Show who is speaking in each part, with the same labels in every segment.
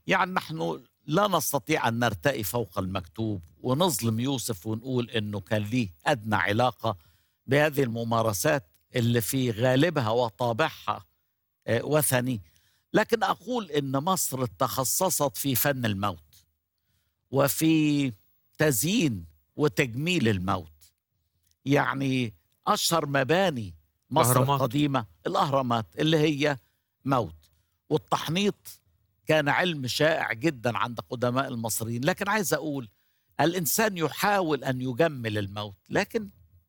Speaker 1: يعني نحن لا نستطيع أن نرتقي فوق المكتوب ونظلم يوسف ونقول أنه كان ليه أدنى علاقة بهذه الممارسات اللي في غالبها وطابعها آه، وثني لكن أقول أن مصر تخصصت في فن الموت وفي تزيين وتجميل الموت يعني أشهر مباني مصر
Speaker 2: الأهرامات.
Speaker 1: القديمة الأهرامات اللي هي موت والتحنيط كان علم شائع جدا عند قدماء المصريين لكن عايز أقول الإنسان يحاول أن يجمل الموت لكن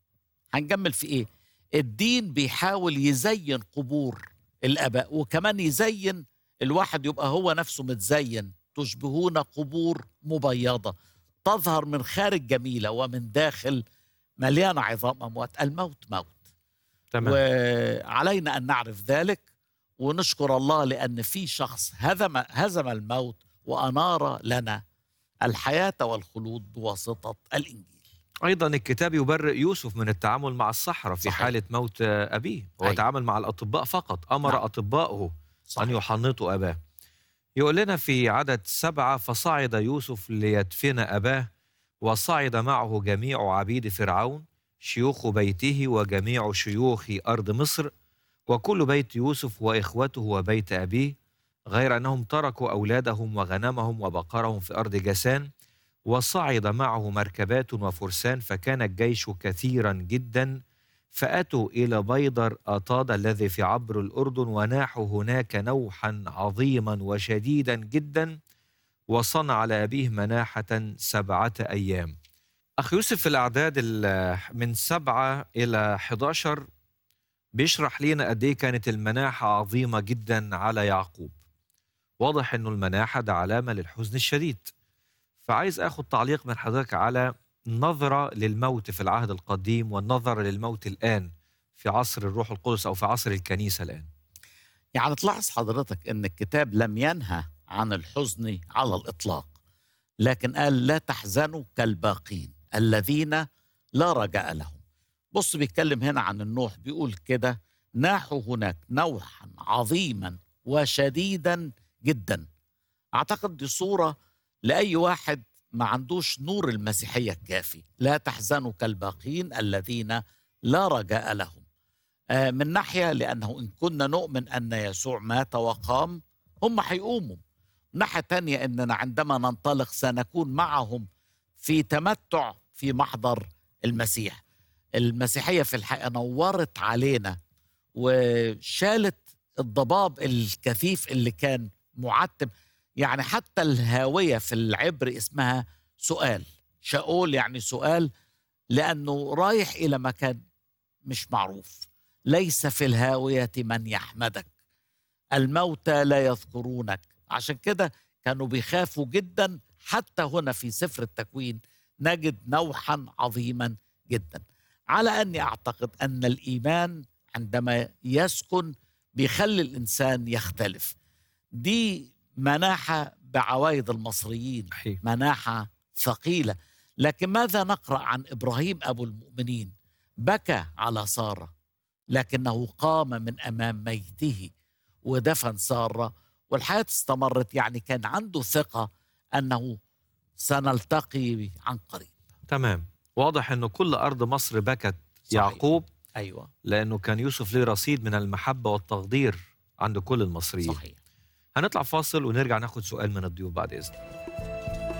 Speaker 1: هنجمل في إيه الدين بيحاول يزين قبور الآباء وكمان يزين الواحد يبقى هو نفسه متزين تشبهون قبور مبيضة تظهر من خارج جميلة ومن داخل مليانة عظام أموات الموت موت
Speaker 2: تمام
Speaker 1: وعلينا أن نعرف ذلك ونشكر الله لأن في شخص هزم, هزم الموت وأنار لنا الحياة والخلود بواسطة الإنجيل
Speaker 2: ايضا الكتاب يبرئ يوسف من التعامل مع الصحراء في
Speaker 1: صحيح.
Speaker 2: حاله موت آه، ابيه هو
Speaker 1: أيوة.
Speaker 2: تعامل مع الاطباء فقط امر
Speaker 1: نعم.
Speaker 2: اطبائه ان
Speaker 1: صحيح.
Speaker 2: يحنطوا اباه يقول لنا في عدد سبعة فصعد يوسف ليدفن أباه وصعد معه جميع عبيد فرعون شيوخ بيته وجميع شيوخ أرض مصر وكل بيت يوسف وإخوته وبيت أبيه غير أنهم تركوا أولادهم وغنمهم وبقرهم في أرض جسان وصعد معه مركبات وفرسان فكان الجيش كثيرا جدا فأتوا إلى بيضر أطاد الذي في عبر الأردن وناحوا هناك نوحا عظيما وشديدا جدا وصنع على أبيه مناحة سبعة أيام أخ يوسف في الأعداد ال- من سبعة إلى 11 بيشرح لنا قد إيه كانت المناحة عظيمة جدا على يعقوب واضح أنه المناحة ده علامة للحزن الشديد فعايز أخذ تعليق من حضرتك على نظرة للموت في العهد القديم والنظرة للموت الآن في عصر الروح القدس أو في عصر الكنيسة الآن
Speaker 1: يعني تلاحظ حضرتك ان الكتاب لم ينهى عن الحزن على الاطلاق لكن قال لا تحزنوا كالباقين الذين لا رجاء لهم بص بيتكلم هنا عن النوح بيقول كده ناحوا هناك نوحا عظيما وشديدا جدا اعتقد دي صوره لاي واحد ما عندوش نور المسيحيه الكافي لا تحزنوا كالباقين الذين لا رجاء لهم آه، من ناحيه لانه ان كنا نؤمن ان يسوع مات وقام هم هيقوموا ناحيه تانية اننا عندما ننطلق سنكون معهم في تمتع في محضر المسيح المسيحيه في الحقيقه نورت علينا وشالت الضباب الكثيف اللي كان معتم يعني حتى الهاويه في العبر اسمها سؤال شاول يعني سؤال لانه رايح الى مكان مش معروف ليس في الهاويه من يحمدك الموتى لا يذكرونك عشان كده كانوا بيخافوا جدا حتى هنا في سفر التكوين نجد نوحا عظيما جدا على اني اعتقد ان الايمان عندما يسكن بيخلي الانسان يختلف دي مناحه بعوايد المصريين
Speaker 2: صحيح
Speaker 1: مناحة ثقيلة لكن ماذا نقرأ عن إبراهيم أبو المؤمنين بكى على سارة لكنه قام من أمام ميته ودفن سارة والحياة استمرت يعني كان عنده ثقة أنه سنلتقي عن قريب
Speaker 2: تمام واضح أنه كل أرض مصر بكت
Speaker 1: صحيح.
Speaker 2: يعقوب
Speaker 1: أيوة
Speaker 2: لأنه كان يوسف له رصيد من المحبة والتقدير عند كل المصريين
Speaker 1: صحيح
Speaker 2: هنطلع فاصل ونرجع ناخد سؤال من الضيوف بعد إذنك